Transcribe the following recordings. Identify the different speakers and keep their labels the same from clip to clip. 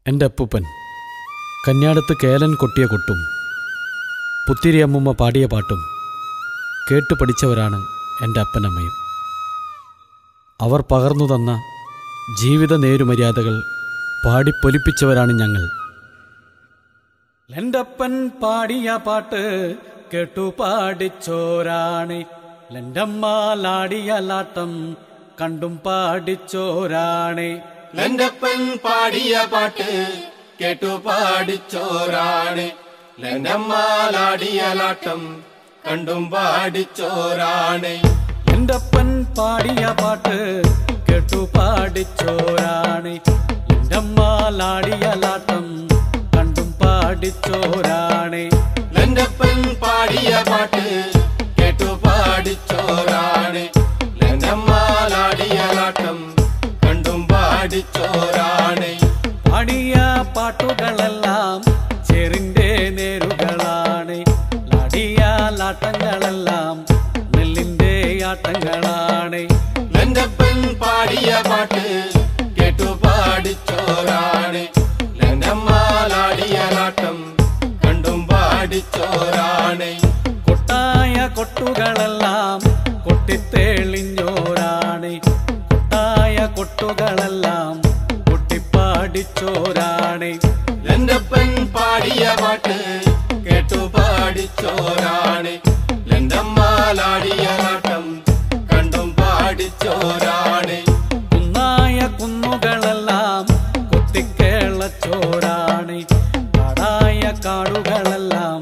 Speaker 1: എൻ്റെ അപ്പൂപ്പൻ കന്യാടത്ത് കേലൻ കൊട്ടിയ കൊട്ടും പുത്തിരി അമ്മുമ്മ പാടിയ പാട്ടും കേട്ടു പഠിച്ചവരാണ് എൻ്റെ അപ്പനമ്മയും അവർ പകർന്നു തന്ന ജീവിത നേരുമര്യാദകൾ പാടിപ്പൊലിപ്പിച്ചവരാണ് ഞങ്ങൾ ലെൻ്റപ്പൻ പാടിയ പാട്ട് കേട്ടു പാടിച്ചോരാണ് ലെൻ്റമ്മാലാടിയ ലാട്ടം കണ്ടും പാടിച്ചോരാണ്
Speaker 2: ലണ്ടപ്പൻ പാടിയ പാട്ട് കേട്ടു പാടിച്ചോരാണ് ലണ്ടമ്മാലാടിയ ലാട്ടം കണ്ടും പാടിച്ചോരാണ്
Speaker 1: ലെൻ്റപ്പൻ പാടിയ പാട്ട് കേട്ടു പാടിച്ചോരാണ് ലെൻ്റമ്മാലാടിയ ലാട്ടം കണ്ടും പാടിച്ചോരാണ്
Speaker 2: ലണ്ടപ്പൻ പാടിയ പാട്ട് കേട്ടു പാടിച്ചോരാണ് ലണ്ടമ്മാലാടിയ ലാട്ടം കണ്ടും പാടിച്ചോരാണ്
Speaker 1: പാടിയ പാട്ടുകളെല്ലാം ചെറിന്റെ നേരുകളാണ് ലാടിയ ലാട്ടങ്ങളെല്ലാം നെല്ലിന്റെ ആട്ടങ്ങളാണ്
Speaker 2: ലണ്ടപ്പൻ പാടിയ പാട്ട് കേട്ടു പാടിച്ചോരാണ് ലണ്ടമ്മാലാടിയ ലാട്ടം കണ്ടും പാടിച്ചോരാണ്
Speaker 1: കൊട്ടായ കൊട്ടുകളെല്ലാം കൊട്ടിത്തേളിഞ്ഞോരാണ് കൊട്ടായ കൊട്ടുകളെല്ലാം കൊട്ടിപ്പാടിച്ചോരാണ്
Speaker 2: ലണ്ടപ്പൻ പാടിയ പാട്ട് കേട്ടു പാടിച്ചോരാണ് ലണ്ടമ്മാലാടിയ നാട്ടം കണ്ടും പാടിച്ചോരാണ്
Speaker 1: കുന്നായ കുന്നുകളെല്ലാം കുത്തിക്കേളച്ചോരാണ് കാടായ കാടുകളെല്ലാം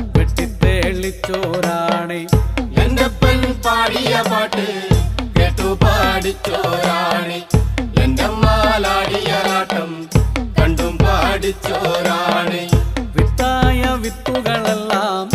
Speaker 1: വെട്ടിത്തേളിച്ചോരാണ്
Speaker 2: ലണ്ടപ്പൻ പാടിയ പാട്ട് കേട്ടു പാടിച്ചോരാണ് ലണ്ടമ്മാലാടിയ നാട്ടം കണ്ടും പാടിച്ചോരാണ്
Speaker 1: വിത്തായ വിത്തുകളെല്ലാം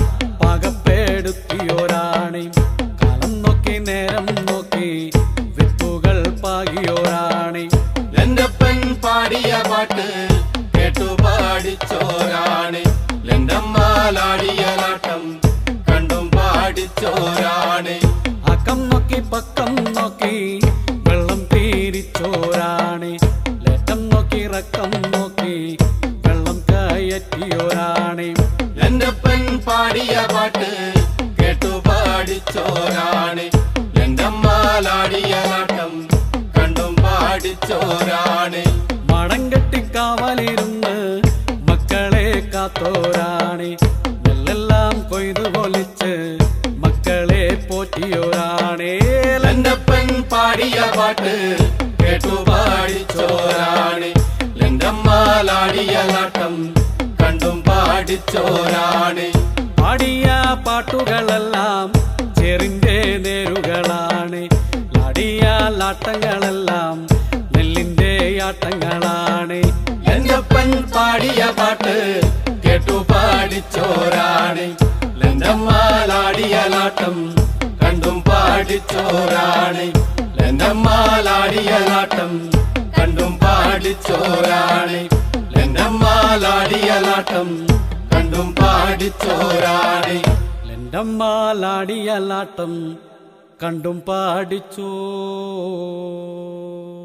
Speaker 1: പാകപ്പെടുത്തിയോരാണ് കാലം നോക്കി നേരം നോക്കി വിത്തുകൾ പാകിയോരാണ്
Speaker 2: ലണ്ടപ്പൻ പാടിയ പാട്ട് കേട്ടു പാടിച്ചോരാണ് ലണ്ടമ്മാലാടിയ നാട്ടം കണ്ടും പാടിച്ചോരാണ്
Speaker 1: അക്കം നോക്കി പക്കം നോക്കി വെള്ളം തീരിച്ചോരാണ് ലേറ്റം നോക്കി റക്കം നോക്കി വെള്ളം കയറ്റിയോരാണ്
Speaker 2: ലണ്ടപ്പൻ പാടിയ പാട്ട് കേട്ടു പാടിച്ചോരാണ് ലണ്ടമ്മാലാടിയ നാട്ടം കണ്ടും പാടിച്ചോരാണ്
Speaker 1: മടം കെട്ടിക്കാവലിരുന്ന് മക്കളെ കാത്തോരാണ് നെല്ലെല്ലാം കൊയ്തു പൊലിച്ച് മക്കളെ പോറ്റിയോരാണ്
Speaker 2: ലണ്ടപ്പൻ പാടിയ പാട്ട് കേട്ടു പാടിച്ചോരാണ് ലണ്ടമ്മാലാടിയ നാട്ടം കണ്ടും പാടിച്ചോരാണ്
Speaker 1: പാടിയ പാട്ടുകളെല്ലാം ചെറിന്റെ നേരുകളാണ് ലാടിയ ലാട്ടങ്ങളെല്ലാം നെല്ലിന്റെ ആട്ടങ്ങളാണ്
Speaker 2: ലണ്ടപ്പൻ പാടിയ പാട്ട് കേട്ടു പാടിച്ചോരാണ് ലണ്ടമ്മാലാടിയ നാട്ടം കണ്ടും പാടിച്ചോരാണ് ലണ്ടമ്മാലാടിയ നാട്ടം കണ്ടും പാടിച്ചോരാണ് ലണ്ടമ്മാലാടിയ നാട്ടം കണ്ടും പാടിച്ചോരാണ്
Speaker 1: ലെൻ്റമ്മാലാടിയ ലാട്ടം കണ്ടും പാടിച്ചോ